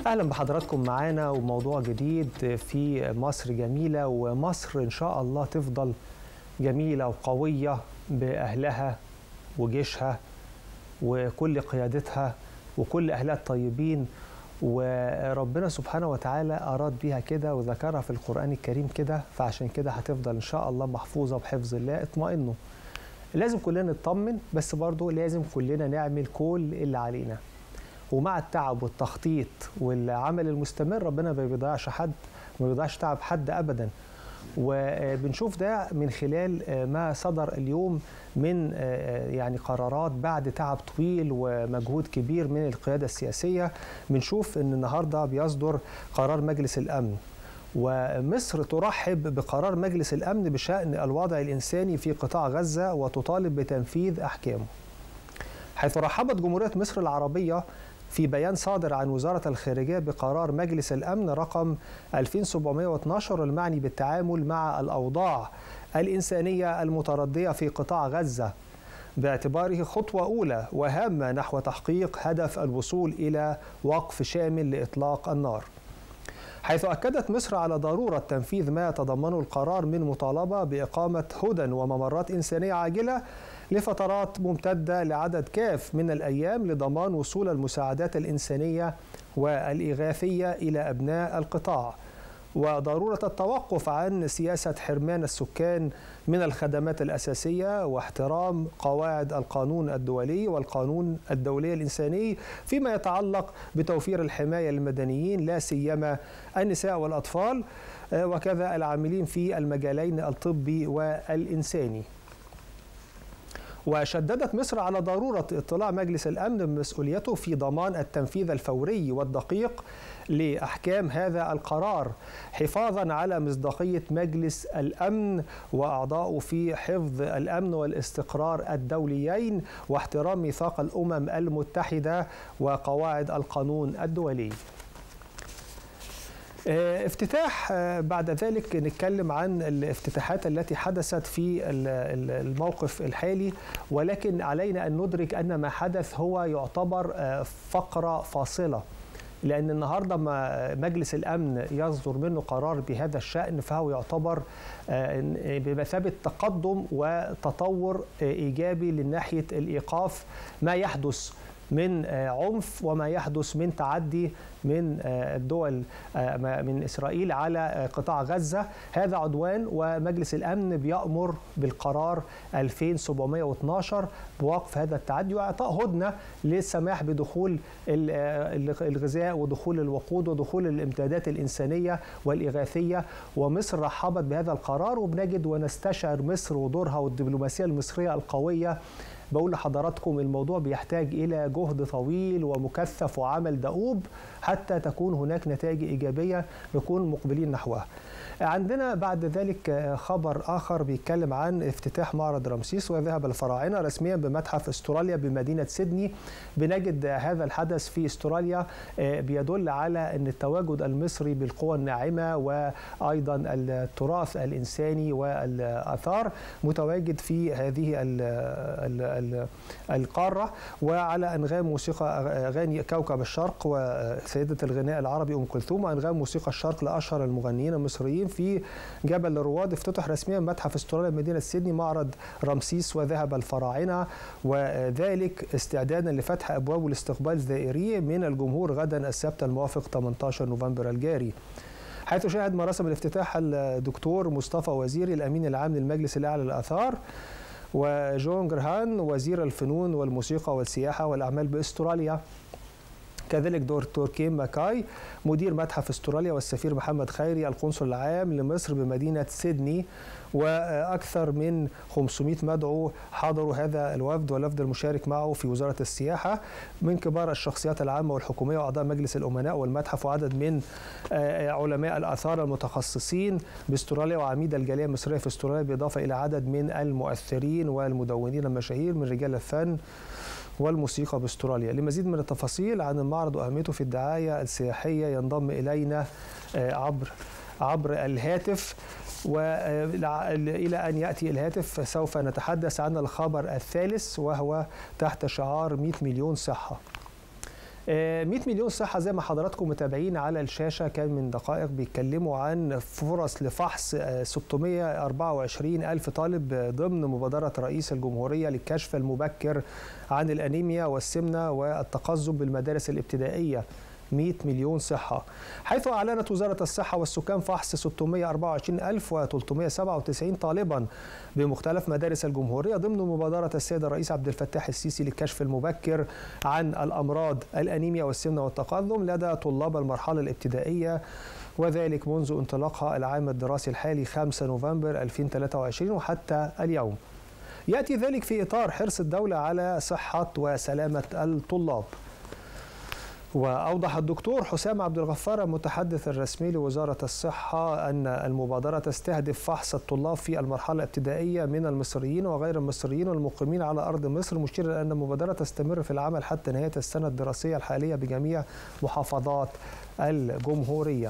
اهلا بحضراتكم معانا وموضوع جديد في مصر جميله ومصر ان شاء الله تفضل جميله وقويه باهلها وجيشها وكل قيادتها وكل اهلها الطيبين وربنا سبحانه وتعالى اراد بيها كده وذكرها في القران الكريم كده فعشان كده هتفضل ان شاء الله محفوظه بحفظ الله اطمئنوا لازم كلنا نطمن بس برضه لازم كلنا نعمل كل اللي علينا ومع التعب والتخطيط والعمل المستمر ربنا ما بيضيعش حد ما بيضيعش تعب حد ابدا وبنشوف ده من خلال ما صدر اليوم من يعني قرارات بعد تعب طويل ومجهود كبير من القياده السياسيه بنشوف ان النهارده بيصدر قرار مجلس الامن ومصر ترحب بقرار مجلس الامن بشان الوضع الانساني في قطاع غزه وتطالب بتنفيذ احكامه حيث رحبت جمهوريه مصر العربيه في بيان صادر عن وزارة الخارجية بقرار مجلس الأمن رقم 2712 المعني بالتعامل مع الأوضاع الإنسانية المتردية في قطاع غزة باعتباره خطوة أولى وهامة نحو تحقيق هدف الوصول إلى وقف شامل لإطلاق النار حيث أكدت مصر على ضرورة تنفيذ ما يتضمنه القرار من مطالبة بإقامة هدى وممرات إنسانية عاجلة لفترات ممتدة لعدد كاف من الأيام لضمان وصول المساعدات الإنسانية والإغاثية إلى أبناء القطاع وضرورة التوقف عن سياسة حرمان السكان من الخدمات الأساسية واحترام قواعد القانون الدولي والقانون الدولي الإنساني فيما يتعلق بتوفير الحماية للمدنيين لا سيما النساء والأطفال وكذا العاملين في المجالين الطبي والإنساني وشددت مصر على ضرورة اطلاع مجلس الأمن بمسؤوليته في ضمان التنفيذ الفوري والدقيق لأحكام هذا القرار حفاظا على مصداقية مجلس الأمن وأعضائه في حفظ الأمن والاستقرار الدوليين واحترام ميثاق الأمم المتحدة وقواعد القانون الدولي افتتاح بعد ذلك نتكلم عن الافتتاحات التي حدثت في الموقف الحالي ولكن علينا ان ندرك ان ما حدث هو يعتبر فقره فاصله لان النهارده ما مجلس الامن يصدر منه قرار بهذا الشان فهو يعتبر بمثابه تقدم وتطور ايجابي لناحيه الايقاف ما يحدث من عنف وما يحدث من تعدي من الدول من اسرائيل على قطاع غزه هذا عدوان ومجلس الامن بيامر بالقرار 2712 بوقف هذا التعدي واعطاء هدنه للسماح بدخول الغذاء ودخول الوقود ودخول الامدادات الانسانيه والاغاثيه ومصر رحبت بهذا القرار وبنجد ونستشعر مصر ودورها والدبلوماسيه المصريه القويه بقول لحضراتكم الموضوع بيحتاج الى جهد طويل ومكثف وعمل دؤوب حتى تكون هناك نتائج ايجابيه نكون مقبلين نحوها. عندنا بعد ذلك خبر اخر بيتكلم عن افتتاح معرض رمسيس وذهب الفراعنه رسميا بمتحف استراليا بمدينه سيدني بنجد هذا الحدث في استراليا بيدل على ان التواجد المصري بالقوى الناعمه وايضا التراث الانساني والاثار متواجد في هذه ال ال القاره وعلى انغام موسيقى اغاني كوكب الشرق وسيده الغناء العربي ام كلثوم وانغام موسيقى الشرق لاشهر المغنيين المصريين في جبل الرواد افتتح رسميا متحف استراليا مدينه سيدني معرض رمسيس وذهب الفراعنه وذلك استعدادا لفتح ابواب الاستقبال الزائري من الجمهور غدا السبت الموافق 18 نوفمبر الجاري. حيث شهد مراسم الافتتاح الدكتور مصطفى وزيري الامين العام للمجلس الاعلى للاثار وجون جرهان وزير الفنون والموسيقى والسياحه والاعمال باستراليا كذلك دكتور كيم ماكاي مدير متحف استراليا والسفير محمد خيري القنصل العام لمصر بمدينه سيدني واكثر من 500 مدعو حضروا هذا الوفد والوفد المشارك معه في وزاره السياحه من كبار الشخصيات العامه والحكوميه واعضاء مجلس الامناء والمتحف وعدد من علماء الاثار المتخصصين باستراليا وعميد الجاليه المصريه في استراليا بالاضافه الى عدد من المؤثرين والمدونين المشاهير من رجال الفن والموسيقى باستراليا لمزيد من التفاصيل عن المعرض واهميته في الدعايه السياحيه ينضم الينا عبر عبر الهاتف والى ان ياتي الهاتف سوف نتحدث عن الخبر الثالث وهو تحت شعار 100 مليون صحه 100 مليون صحة زي ما حضراتكم متابعين على الشاشة كان من دقائق بيتكلموا عن فرص لفحص 624 ألف طالب ضمن مبادرة رئيس الجمهورية للكشف المبكر عن الأنيميا والسمنة والتقزم بالمدارس الابتدائية 100 مليون صحة حيث أعلنت وزارة الصحة والسكان فحص 624397 طالبا بمختلف مدارس الجمهورية ضمن مبادرة السيد الرئيس عبد الفتاح السيسي للكشف المبكر عن الأمراض الأنيميا والسمنة والتقدم لدى طلاب المرحلة الابتدائية وذلك منذ انطلاقها العام الدراسي الحالي 5 نوفمبر 2023 وحتى اليوم يأتي ذلك في إطار حرص الدولة على صحة وسلامة الطلاب وأوضح الدكتور حسام عبد الغفار المتحدث الرسمي لوزارة الصحة أن المبادرة تستهدف فحص الطلاب في المرحلة الابتدائية من المصريين وغير المصريين المقيمين على أرض مصر مشيرا أن المبادرة تستمر في العمل حتى نهاية السنة الدراسية الحالية بجميع محافظات الجمهورية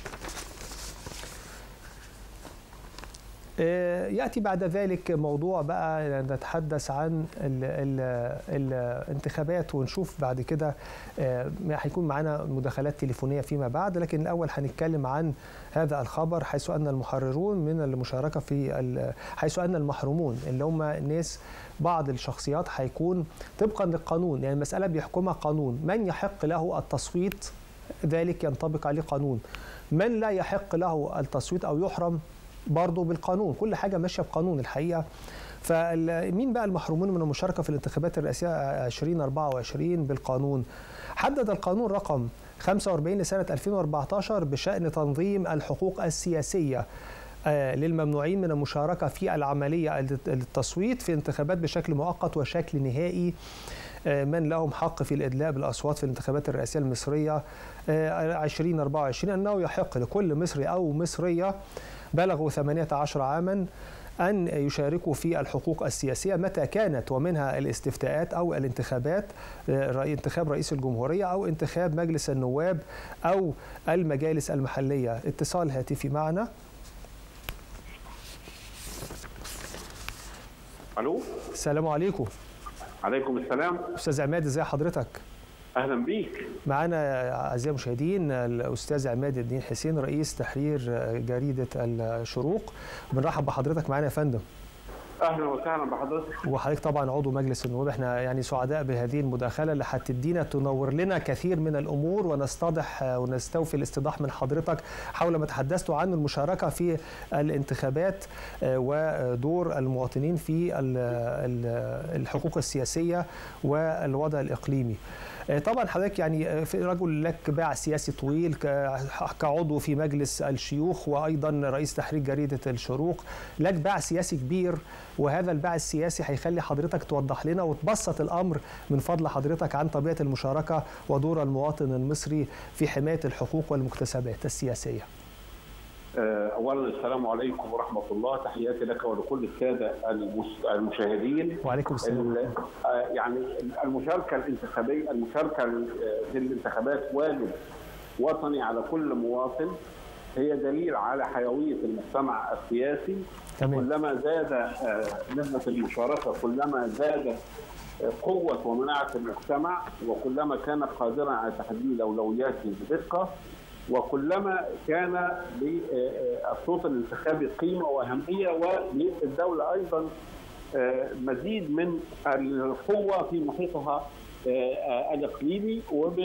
ياتي بعد ذلك موضوع بقى نتحدث عن ال ال الانتخابات ونشوف بعد كده هيكون معانا مداخلات تليفونيه فيما بعد لكن الاول هنتكلم عن هذا الخبر حيث ان المحررون من المشاركه في حيث ان المحرومون اللي هم ناس بعض الشخصيات هيكون طبقا للقانون يعني المساله بيحكمها قانون من يحق له التصويت ذلك ينطبق عليه قانون من لا يحق له التصويت او يحرم برضه بالقانون كل حاجه ماشيه بقانون الحقيقه فمين بقى المحرومون من المشاركه في الانتخابات الرئاسيه 2024 بالقانون حدد القانون رقم 45 لسنه 2014 بشان تنظيم الحقوق السياسيه للممنوعين من المشاركه في العمليه التصويت في انتخابات بشكل مؤقت وشكل نهائي من لهم حق في الادلاء بالاصوات في الانتخابات الرئاسيه المصريه 2024 انه يحق لكل مصري او مصريه بلغوا 18 عاما أن يشاركوا في الحقوق السياسية متى كانت ومنها الاستفتاءات أو الانتخابات انتخاب رئيس الجمهورية أو انتخاب مجلس النواب أو المجالس المحلية اتصال هاتفي معنا ألو السلام عليكم عليكم السلام أستاذ عماد ازي حضرتك؟ اهلا بيك معنا اعزائي المشاهدين الاستاذ عماد الدين حسين رئيس تحرير جريده الشروق بنرحب بحضرتك معانا يا فندم اهلا وسهلا بحضرتك وحضرتك طبعا عضو مجلس النواب احنا يعني سعداء بهذه المداخله اللي هتدينا تنور لنا كثير من الامور ونستضح ونستوفي الاستيضاح من حضرتك حول ما تحدثتوا عن المشاركه في الانتخابات ودور المواطنين في الحقوق السياسيه والوضع الاقليمي طبعا حضرتك يعني في رجل لك باع سياسي طويل كعضو في مجلس الشيوخ وايضا رئيس تحرير جريده الشروق لك باع سياسي كبير وهذا الباع السياسي هيخلي حضرتك توضح لنا وتبسط الامر من فضل حضرتك عن طبيعه المشاركه ودور المواطن المصري في حمايه الحقوق والمكتسبات السياسيه. اولا السلام عليكم ورحمه الله تحياتي لك ولكل الساده المشاهدين وعليكم السلام يعني المشاركه الانتخابيه المشاركه في الانتخابات واجب وطني على كل مواطن هي دليل على حيويه المجتمع السياسي تمام. كلما زاد نسبه المشاركه كلما زاد قوه ومناعه المجتمع وكلما كان قادرا على تحديد اولوياته بدقه وكلما كان للصوت الانتخابي قيمه واهميه وللدوله ايضا مزيد من القوه في محيطها الاقليمي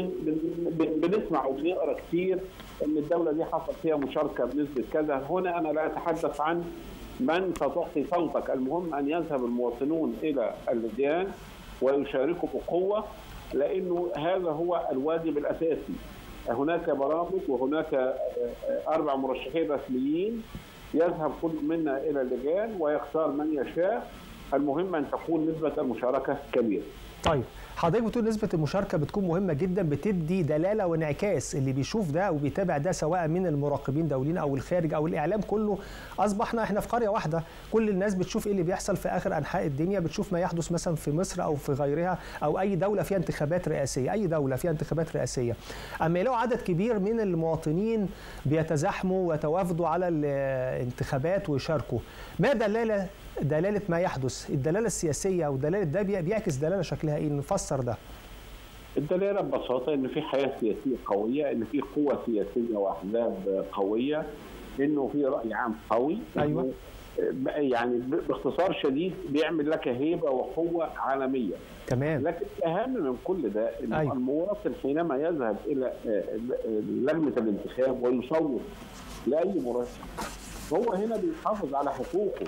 وبنسمع وبنقرا كثير ان الدوله دي حصل فيها مشاركه بنسبه كذا هنا انا لا اتحدث عن من ستعطي صوتك المهم ان يذهب المواطنون الى اللجان ويشاركوا بقوه لانه هذا هو الواجب الاساسي هناك برامج وهناك اربع مرشحين رسميين يذهب كل منا الى اللجان ويختار من يشاء المهم ان تكون نسبه المشاركه كبيره. طيب حضرتك بتقول نسبة المشاركة بتكون مهمة جدا بتدي دلالة وانعكاس اللي بيشوف ده وبيتابع ده سواء من المراقبين دوليين أو الخارج أو الإعلام كله أصبحنا إحنا في قرية واحدة كل الناس بتشوف إيه اللي بيحصل في آخر أنحاء الدنيا بتشوف ما يحدث مثلا في مصر أو في غيرها أو أي دولة فيها انتخابات رئاسية أي دولة فيها انتخابات رئاسية أما يلاقوا عدد كبير من المواطنين بيتزاحموا ويتوافدوا على الانتخابات ويشاركوا ما دلالة دلاله ما يحدث الدلاله السياسيه او دلاله ده بيعكس دلاله شكلها ايه نفسر ده الدلالة ببساطة إن في حياة سياسية قوية، إن في قوة سياسية وأحزاب قوية، إنه في رأي عام قوي أيوة. يعني باختصار شديد بيعمل لك هيبة وقوة عالمية تمام لكن الأهم من كل ده إن أيوة. المواطن حينما يذهب إلى لجنة الانتخاب ويصوت لأي مرشح هو هنا بيحافظ على حقوقه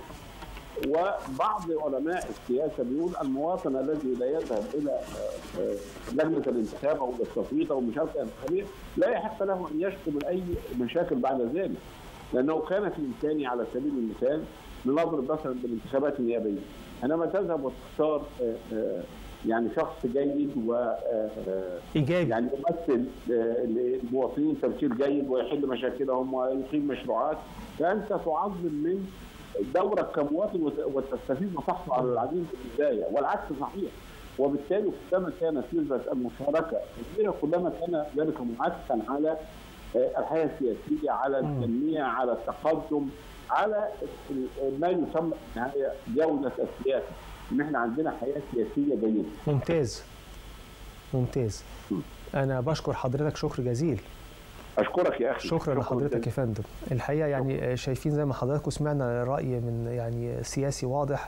وبعض علماء السياسه بيقول المواطن الذي لا يذهب الى لجنه الانتخاب او التصويت او المشاركه الانتخابيه لا يحق له ان يشكو من اي مشاكل بعد ذلك لانه كان في امكانه على سبيل المثال لنضرب مثلا بالانتخابات النيابيه حينما تذهب وتختار يعني شخص جيد و ايجابي يعني يمثل المواطنين تمثيل جيد ويحل مشاكلهم ويقيم مشروعات فانت تعظم من دورك كمواطن وتستفيد وتحصل على العديد في البدايه والعكس صحيح وبالتالي كلما كانت نسبه المشاركه كبيره كلما كان ذلك معكسا على الحياه السياسيه على التنميه على التقدم على ما يسمى في النهايه جوده السياسه ان احنا عندنا حياه سياسيه جيده. ممتاز ممتاز انا بشكر حضرتك شكر جزيل اشكرك يا اخي شكرا لحضرتك يا فندم الحقيقه يعني شايفين زي ما حضراتكم سمعنا راي من يعني سياسي واضح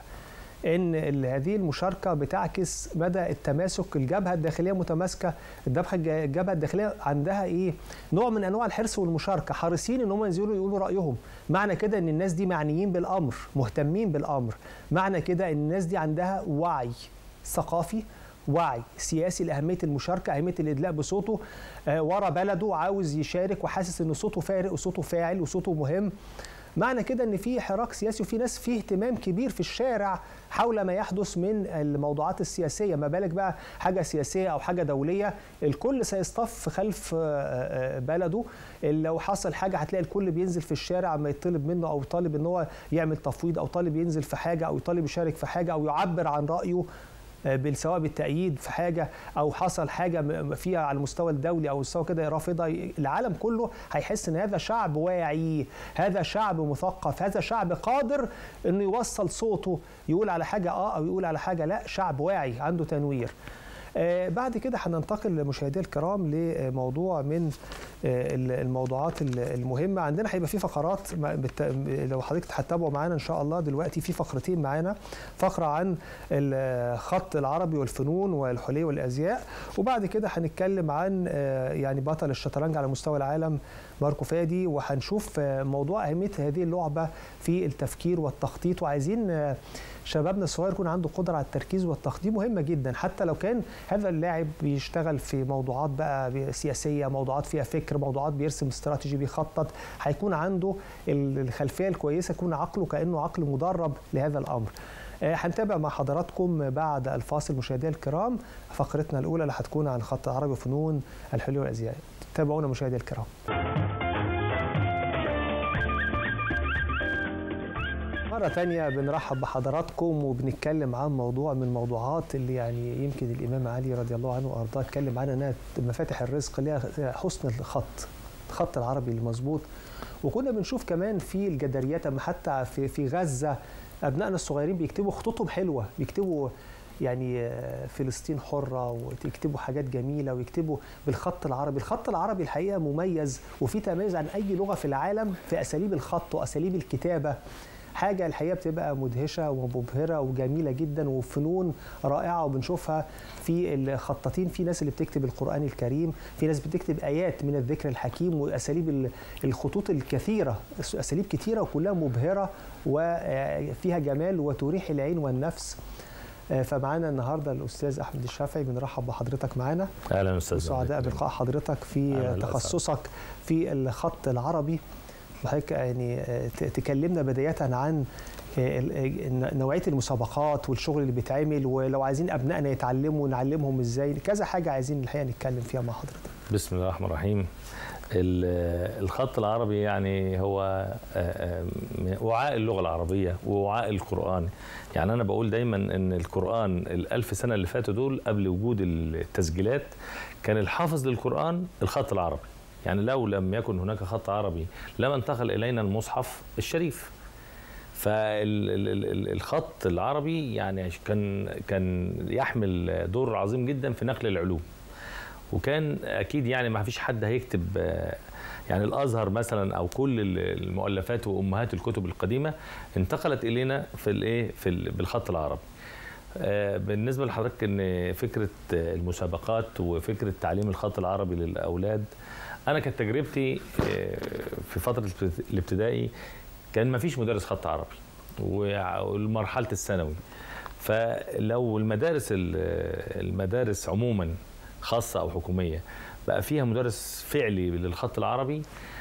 ان هذه المشاركه بتعكس مدى التماسك الجبهه الداخليه متماسكه الجبهه الداخليه عندها ايه نوع من انواع الحرص والمشاركه حريصين ان هم ينزلوا يقولوا رايهم معنى كده ان الناس دي معنيين بالامر مهتمين بالامر معنى كده ان الناس دي عندها وعي ثقافي وعي سياسي لاهميه المشاركه اهميه الادلاء بصوته آه ورا بلده عاوز يشارك وحاسس ان صوته فارق وصوته فاعل وصوته مهم معنى كده ان في حراك سياسي وفي ناس فيه اهتمام كبير في الشارع حول ما يحدث من الموضوعات السياسيه ما بالك بقى حاجه سياسيه او حاجه دوليه الكل سيصطف خلف بلده لو حصل حاجه هتلاقي الكل بينزل في الشارع ما يطلب منه او طالب ان هو يعمل تفويض او طالب ينزل في حاجه او طالب يشارك في حاجه او يعبر عن رايه سواء بالتأييد في حاجة أو حصل حاجة فيها على المستوى الدولي أو مستوى كده رافضة العالم كله هيحس إن هذا شعب واعي هذا شعب مثقف هذا شعب قادر إنه يوصل صوته يقول على حاجة آه أو يقول على حاجة لا شعب واعي عنده تنوير آه بعد كده هننتقل مشاهدي الكرام لموضوع من آه الموضوعات المهمه عندنا هيبقى في فقرات لو حضرتك هتتابعوا معانا ان شاء الله دلوقتي في فقرتين معانا فقره عن الخط العربي والفنون والحلي والازياء وبعد كده هنتكلم عن آه يعني بطل الشطرنج على مستوى العالم ماركو فادي وهنشوف موضوع اهميه هذه اللعبه في التفكير والتخطيط وعايزين شبابنا الصغير يكون عنده قدره على التركيز والتخطيط مهمه جدا حتى لو كان هذا اللاعب بيشتغل في موضوعات بقى سياسيه موضوعات فيها فكر موضوعات بيرسم استراتيجي بيخطط هيكون عنده الخلفيه الكويسه يكون عقله كانه عقل مدرب لهذا الامر هنتابع مع حضراتكم بعد الفاصل مشاهدينا الكرام فقرتنا الاولى اللي هتكون عن خط العربي وفنون الحلي والازياء تابعونا مشاهدينا الكرام مرة تانية بنرحب بحضراتكم وبنتكلم عن موضوع من الموضوعات اللي يعني يمكن الإمام علي رضي الله عنه وأرضاه اتكلم عنها إنها مفاتح الرزق ليها حسن الخط الخط العربي المظبوط وكنا بنشوف كمان في الجداريات أما حتى في في غزة أبنائنا الصغيرين بيكتبوا خطوطهم حلوة بيكتبوا يعني فلسطين حرة ويكتبوا حاجات جميلة ويكتبوا بالخط العربي الخط العربي الحقيقة مميز وفي تميز عن أي لغة في العالم في أساليب الخط وأساليب الكتابة حاجة الحقيقة بتبقى مدهشة ومبهرة وجميلة جدا وفنون رائعة وبنشوفها في الخطاطين في ناس اللي بتكتب القرآن الكريم في ناس بتكتب آيات من الذكر الحكيم وأساليب الخطوط الكثيرة أساليب كثيرة وكلها مبهرة وفيها جمال وتريح العين والنفس فمعانا النهارده الاستاذ احمد الشافعي بنرحب بحضرتك معانا اهلا استاذ سعداء بلقاء حضرتك في تخصصك في الخط العربي وحضرتك يعني تكلمنا بداية عن نوعية المسابقات والشغل اللي بيتعمل ولو عايزين أبنائنا يتعلموا نعلمهم إزاي كذا حاجة عايزين الحقيقة نتكلم فيها مع حضرتك بسم الله الرحمن الرحيم الخط العربي يعني هو وعاء اللغة العربية ووعاء القرآن يعني أنا بقول دايما أن القرآن الألف سنة اللي فاتوا دول قبل وجود التسجيلات كان الحافظ للقرآن الخط العربي يعني لو لم يكن هناك خط عربي لما انتقل الينا المصحف الشريف فالخط العربي يعني كان كان يحمل دور عظيم جدا في نقل العلوم وكان اكيد يعني ما فيش حد هيكتب آه، يعني الازهر مثلا او كل ال- المؤلفات وامهات الكتب القديمه انتقلت الينا في الايه في ال- بالخط العربي آه، بالنسبه لحضرتك ان فكره آه، المسابقات وفكره تعليم الخط العربي للاولاد انا كانت تجربتي آه، في فتره الابتدائي كان ما فيش مدرس خط عربي وع- والمرحله الثانوي فلو المدارس ال- المدارس عموما خاصه او حكوميه بقى فيها مدرس فعلي للخط العربي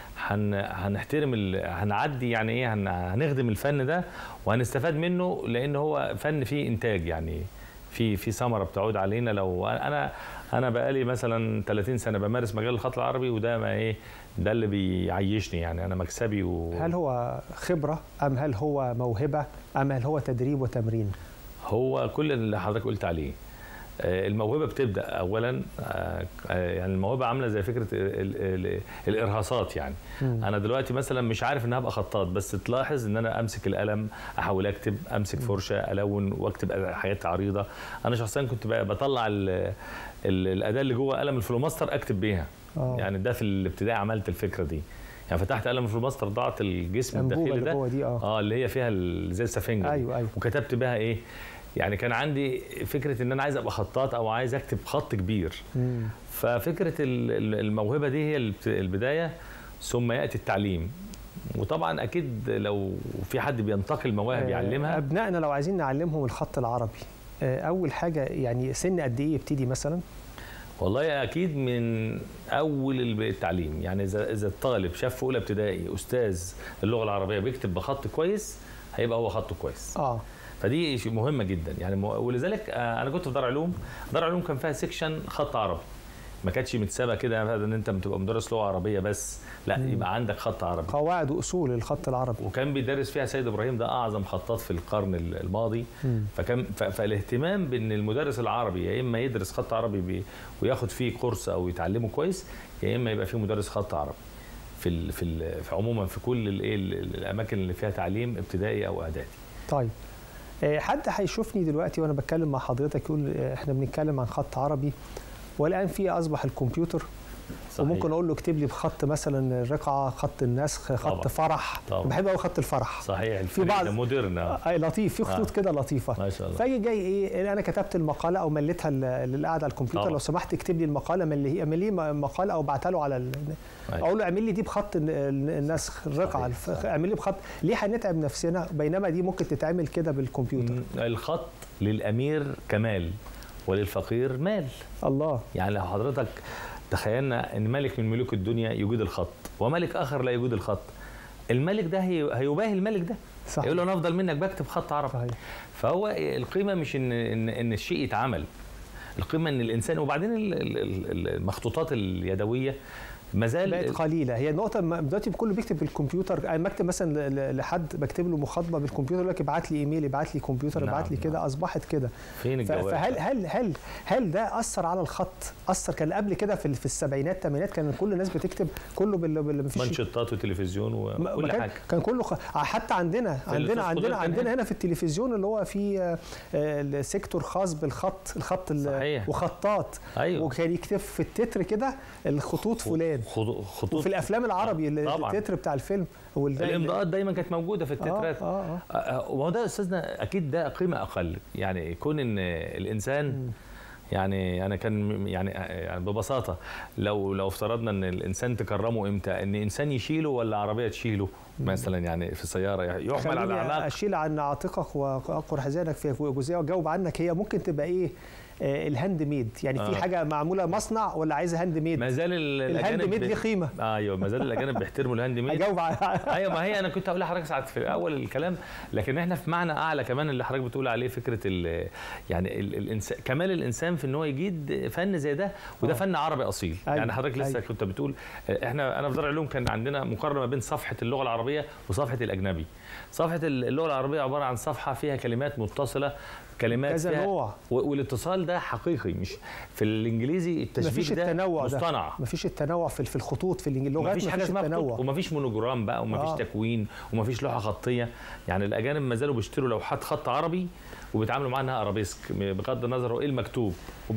هن هنحترم ال... هنعدي يعني ايه هن... هنخدم الفن ده وهنستفاد منه لان هو فن فيه انتاج يعني في في ثمره بتعود علينا لو انا انا بقالي مثلا 30 سنه بمارس مجال الخط العربي وده ما ايه ده اللي بيعيشني يعني انا مكسبي و... هل هو خبره ام هل هو موهبه ام هل هو تدريب وتمرين هو كل اللي حضرتك قلت عليه آه، الموهبه بتبدا اولا آه، آه، يعني الموهبه عامله زي فكره ال- ال- الارهاصات يعني مم. انا دلوقتي مثلا مش عارف ان هبقى خطاط بس تلاحظ ان انا امسك القلم احاول اكتب امسك فرشه الون واكتب حاجات عريضه انا شخصيا كنت بقى بطلع ال- ال- الاداه اللي جوه قلم الفلوماستر اكتب بيها آه. يعني ده في الابتدائي عملت الفكره دي يعني فتحت قلم الفلوماستر ضعت الجسم الأنبوبة الداخلي اللي ده جوه دي اه اه اللي هي فيها ال- زي السفنجه دي. ايوه ايوه وكتبت بها ايه يعني كان عندي فكره ان انا عايز ابقى خطاط او عايز اكتب خط كبير مم. ففكره ال- ال- الموهبه دي هي البت- البدايه ثم ياتي التعليم وطبعا اكيد لو في حد بينتقل مواهب آه، يعلمها ابنائنا لو عايزين نعلمهم الخط العربي آه، اول حاجه يعني سن قد ايه يبتدي مثلا والله اكيد من اول الب- التعليم يعني اذا اذا الطالب شاف في اولى ابتدائي استاذ اللغه العربيه بيكتب بخط كويس هيبقى هو خطه كويس اه فدي شيء مهمه جدا يعني مو- ولذلك آه، انا كنت في دار علوم دار علوم كان فيها سيكشن خط عربي ما كانتش متسابه كده ان انت بتبقى مدرس لغه عربيه بس لا مم. يبقى عندك خط عربي قواعد واصول الخط العربي وكان بيدرس فيها سيد ابراهيم ده اعظم خطاط في القرن ال- الماضي مم. فكان ف- فالاهتمام بان المدرس العربي يا اما يدرس خط عربي بي وياخد فيه كورس او يتعلمه كويس يا اما يبقى فيه مدرس خط عربي في ال في, ال في عموما في كل الايه ال- الاماكن اللي فيها تعليم ابتدائي او اعدادي طيب آه، حد هيشوفني دلوقتي وانا بتكلم مع حضرتك يقول آه، احنا بنتكلم عن خط عربي والان في اصبح الكمبيوتر صحيح. وممكن اقول له اكتب لي بخط مثلا الرقعه خط النسخ خط طبعا. فرح طبعا. بحب قوي خط الفرح صحيح في الفريق بعض ده مودرن آه. آه لطيف في خطوط آه. كده لطيفه ما شاء الله فاجي جاي ايه انا كتبت المقاله او مليتها ل- للي قاعد على الكمبيوتر طبعا. لو سمحت اكتب لي المقاله ملي اعمل لي مقاله او ابعتها له على ال... أيوة. اقول له اعمل لي دي بخط الن- النسخ الرقعه صحيح، الف- اعمل لي بخط ليه هنتعب نفسنا بينما دي ممكن تتعمل كده بالكمبيوتر م- الخط للامير كمال وللفقير مال الله يعني لو حضرتك تخيلنا ان ملك من ملوك الدنيا يجيد الخط وملك اخر لا يجيد الخط الملك ده هي- هيباهي الملك ده صح يقول له انا افضل منك بكتب خط عربي صحيح فهو القيمه مش ان ان, إن الشيء يتعمل القيمه ان الانسان وبعدين ال- ال- ال- المخطوطات اليدويه ما زال بقت قليله هي النقطه ما- دلوقتي كله بيكتب بالكمبيوتر انا بكتب مثلا ل- ل- لحد بكتب له مخاطبه بالكمبيوتر يقول لك ابعت لي ايميل ابعت لي كمبيوتر نعم، ابعت لي كده نعم. اصبحت كده فين ف- الجواب فهل هل هل هل ده اثر على الخط اثر كان قبل كده في في السبعينات الثمانينات كان كل الناس بتكتب كله بال بال- مفيش منشطات وتلفزيون ما- ما وكل كان حاجه كان كله خ... حتى عندنا عندنا الأستاذ عندنا خضير كان عندنا هنا. هنا في التلفزيون اللي هو في آه، آه، سيكتور خاص بالخط الخط ال- صحيح. وخطاط ايوه وكان يكتب في التتر كده الخطوط فلان خطوط خطوط وفي الافلام العربي ال- طبعاً. التتر بتاع الفيلم وال- الامضاءات دايما كانت موجوده في التترات اه اه, آه. آه، وهو ده استاذنا اكيد ده قيمه اقل يعني يكون ان الانسان مم. يعني انا كان يعني يعني ببساطه لو لو افترضنا ان الانسان تكرمه امتى ان انسان يشيله ولا عربيه تشيله مثلا يعني في سياره يحمل على خليني اعناق اشيل عن عاتقك واقر حزانك في جزئيه واجاوب عنك هي ممكن تبقى ايه آه، الهاند ميد يعني في آه. حاجه معموله مصنع ولا عايزه هاند ميد ما زال ال- الهاند الاجانب ميد بي- ليه قيمه ايوه ما زال الاجانب بيحترموا الهاند ميد اجاوب على ايوه ما هي انا كنت هقول لحضرتك ساعات في اول الكلام لكن احنا في معنى اعلى كمان اللي حضرتك بتقول عليه فكره ال يعني ال الانسان كمال الانسان في ان هو يجيد فن زي ده وده آه. فن عربي اصيل أيوة، يعني حضرتك لسه أيوة. كنت بتقول احنا انا في دار العلوم كان عندنا مقارنه ما بين صفحه اللغه العربيه وصفحه الاجنبي صفحه اللغه العربيه عباره عن صفحه فيها كلمات متصله كلمات كذا فيها- نوع. و- والاتصال ده حقيقي مش في الانجليزي مفيش التشبيك ده التنوع ده مصطنع مفيش التنوع في في الخطوط في الإنج- اللغات مفيش حاجه مفيش اسمها خطوط التنوع ومفيش مونوجرام بقى ومفيش آه. آه. تكوين ومفيش لوحه خطيه يعني الاجانب ما زالوا بيشتروا لوحات خط عربي وبيتعاملوا معاها انها ارابيسك بغض النظر هو ايه المكتوب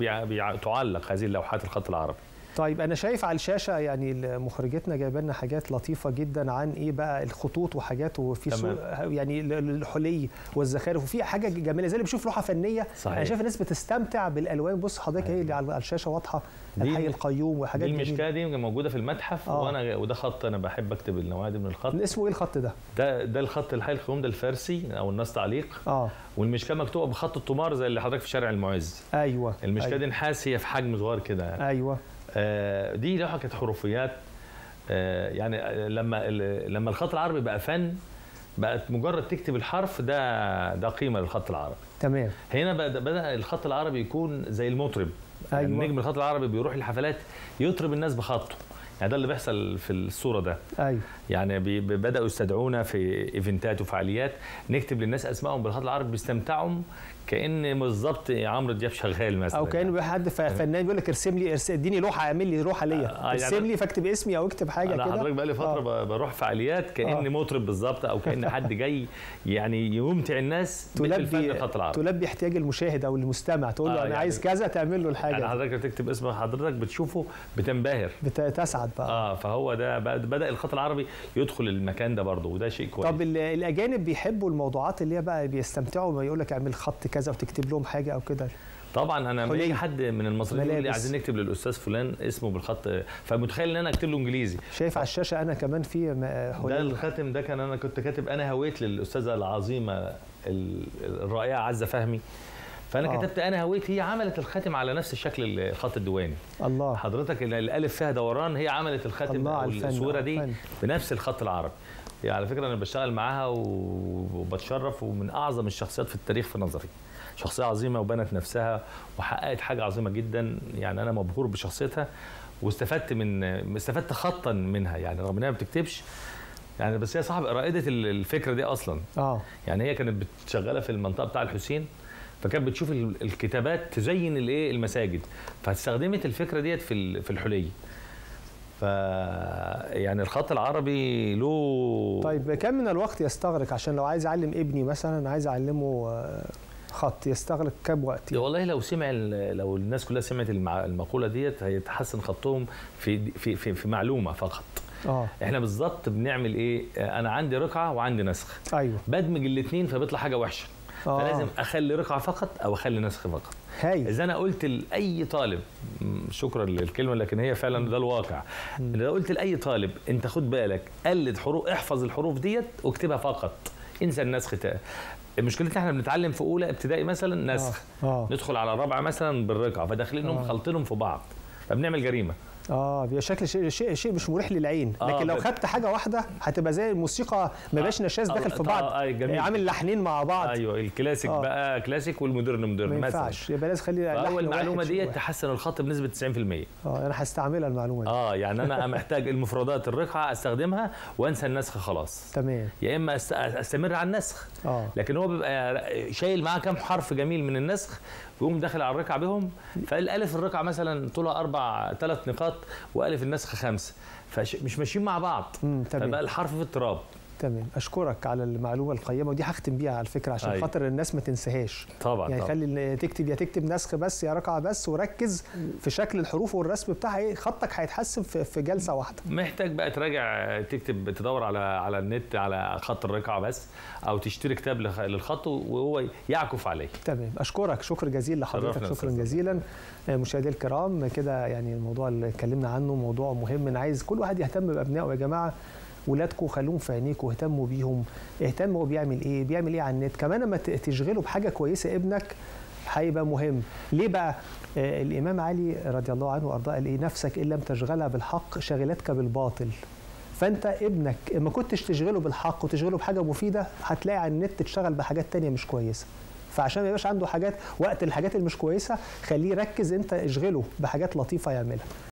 وتعلق هذه اللوحات الخط العربي طيب انا شايف على الشاشه يعني مخرجتنا جايبه لنا حاجات لطيفه جدا عن ايه بقى الخطوط وحاجات وفي سو تمام. يعني ال- ال- الحلي والزخارف وفي حاجه جميله زي اللي بشوف لوحه فنيه صحيح. انا شايف الناس بتستمتع بالالوان بص حضرتك هي اللي على على الشاشه واضحه دي- الحي القيوم دي وحاجات جميله المشكاه دي موجوده في المتحف آه. وانا وده خط انا بحب اكتب النوعيه دي من الخط اسمه ايه الخط ده ده ده الخط الحي القيوم ده الفارسي او النص تعليق اه والمشكاه مكتوبه بخط الطمار زي اللي حضرتك في شارع المعز ايوه المشكاه أيوة. دي نحاس هي في حجم صغير كده يعني. ايوه آه، دي لوحه كانت حروفيات آه، يعني آه، لما ال- لما الخط العربي بقى فن بقت مجرد تكتب الحرف ده ده قيمه للخط العربي تمام هنا بدا بدا الخط العربي يكون زي المطرب أيوة. يعني نجم الخط العربي بيروح الحفلات يطرب الناس بخطه يعني ده اللي بيحصل في الصوره ده ايوه يعني بي- بي- بداوا يستدعونا في ايفنتات وفعاليات نكتب للناس اسمائهم بالخط العربي بيستمتعوا كان بالظبط عمرو دياب شغال مثلا او كان حد ف- فنان بيقول لك ارسم لي ارس- اديني لوحه اعمل لي لوحه آه، ليا يعني ارسم لي فاكتب اسمي او اكتب حاجه انا كده حضرتك بقى لي فتره آه. ب- بروح فعاليات كاني آه. مطرب بالظبط او كان حد جاي يعني يمتع الناس بالفن تلبي الخط العربي تلبي احتياج المشاهد او المستمع تقول له آه، انا يعني- عايز كذا تعمل له الحاجه يعني دي. حضرتك بتكتب اسم حضرتك بتشوفه بتنبهر بتسعد بقى اه فهو ده بقى- بدا الخط العربي يدخل المكان ده برضه وده شيء كويس طب ال- الاجانب بيحبوا الموضوعات اللي هي بقى بيستمتعوا ما يقول لك اعمل خط كذا وتكتب لهم حاجه او كده طبعا انا لما حلي. يجي حد من المصريين يقول لي ملابس. عايزين نكتب للاستاذ فلان اسمه بالخط فمتخيل ان انا اكتب له انجليزي شايف على الشاشه انا كمان في م- ده حلي الخاتم ده كان انا كنت كاتب انا هويت للاستاذه العظيمه ال- الرائعه عزه فهمي فانا آه. آه. كتبت انا هويت هي عملت الخاتم على نفس الشكل الخط الديواني الله حضرتك ال- الالف فيها دوران هي عملت الخاتم الله او على الفن، الصوره آه، دي فن. بنفس الخط العربي يعني على فكره انا بشتغل معاها و- وبتشرف ومن اعظم الشخصيات في التاريخ في نظري شخصيه عظيمه وبنت نفسها وحققت حاجه عظيمه جدا يعني انا مبهور بشخصيتها واستفدت من استفدت خطا منها يعني رغم انها ما بتكتبش يعني بس هي صاحب رائده ال- الفكره دي اصلا اه يعني هي كانت شغاله في المنطقه بتاع الحسين فكانت بتشوف ال- الكتابات تزين الايه المساجد فاستخدمت الفكره ديت في ال- في الحلي ف يعني الخط العربي له طيب كم من الوقت يستغرق عشان لو عايز اعلم ابني مثلا عايز اعلمه آه، خط يستغرق كم وقت والله لو سمع ال- لو الناس كلها سمعت المع- المقوله ديت هيتحسن خطهم في في في, في معلومه فقط اه احنا بالظبط بنعمل ايه انا عندي رقعه وعندي نسخ ايوه بدمج الاثنين فبيطلع حاجه وحشه آه. فلازم اخلي رقعه فقط او اخلي نسخ فقط هاي اذا انا قلت لاي طالب م، شكرا للكلمه لكن هي فعلا ده الواقع اذا قلت لاي طالب انت خد بالك قلد حروف احفظ الحروف ديت واكتبها فقط انسى النسخ تا- مشكلتنا احنا بنتعلم في اولى ابتدائي مثلا نسخ اه اه ندخل على رابعه مثلا بالرقعه فداخلينهم آه. خلطينهم في بعض فبنعمل جريمه اه بيبقى شكل شيء شيء شيء مش مريح للعين آه، لكن لو ب- خدت حاجه واحده هتبقى زي الموسيقى ما بقاش نشاز آه، داخل في آه، بعض آه، جميل. عامل لحنين مع بعض ايوه الكلاسيك آه. بقى كلاسيك والمودرن مودرن ما مثلا ينفعش يبقى لازم خلي لحن فاول واحد معلومه شيء ديت واحد. تحسن الخط بنسبه 90% اه انا هستعملها المعلومه دي اه يعني انا محتاج المفردات الرقعه استخدمها وانسى النسخ خلاص تمام يا اما أست- استمر على النسخ اه لكن هو بيبقى شايل معاه كام حرف جميل من النسخ ويقوم داخل على الرقعه بهم فالالف الرقعه مثلا طولها اربع ثلاث نقاط والف النسخ خمسه فمش ماشيين مع بعض امم تمام فبقى الحرف في اضطراب تمام اشكرك على المعلومه القيمه ودي هختم بيها على فكره عشان أيوة. خاطر الناس ما تنساهاش طبعا يعني طبعا خلي ال- تكتب يا تكتب نسخ بس يا رقعه بس وركز في شكل الحروف والرسم بتاعها ايه خطك هيتحسن في, في جلسه واحده محتاج بقى تراجع تكتب تدور على على النت على خط الرقعه بس او تشتري كتاب لخ- للخط وهو يعكف عليه تمام اشكرك شكر جزيل لحضرتك شرفنا شكرا أستاذ. جزيلا آه، مشاهدي الكرام كده يعني الموضوع اللي اتكلمنا عنه موضوع مهم انا عايز كل واحد يهتم بابنائه يا جماعه ولادكم خلوهم في عينيكم واهتموا بيهم اهتموا هو بيعمل ايه بيعمل ايه على النت كمان لما ت- تشغله بحاجه كويسه ابنك هيبقى مهم ليه بقى آه الامام علي رضي الله عنه وارضاه قال ايه نفسك ان لم تشغلها بالحق شغلتك بالباطل فانت ابنك ما كنتش تشغله بالحق وتشغله بحاجه مفيده هتلاقي على النت تشتغل بحاجات تانية مش كويسه فعشان ما يبقاش عنده حاجات وقت الحاجات اللي مش كويسه خليه يركز انت اشغله بحاجات لطيفه يعملها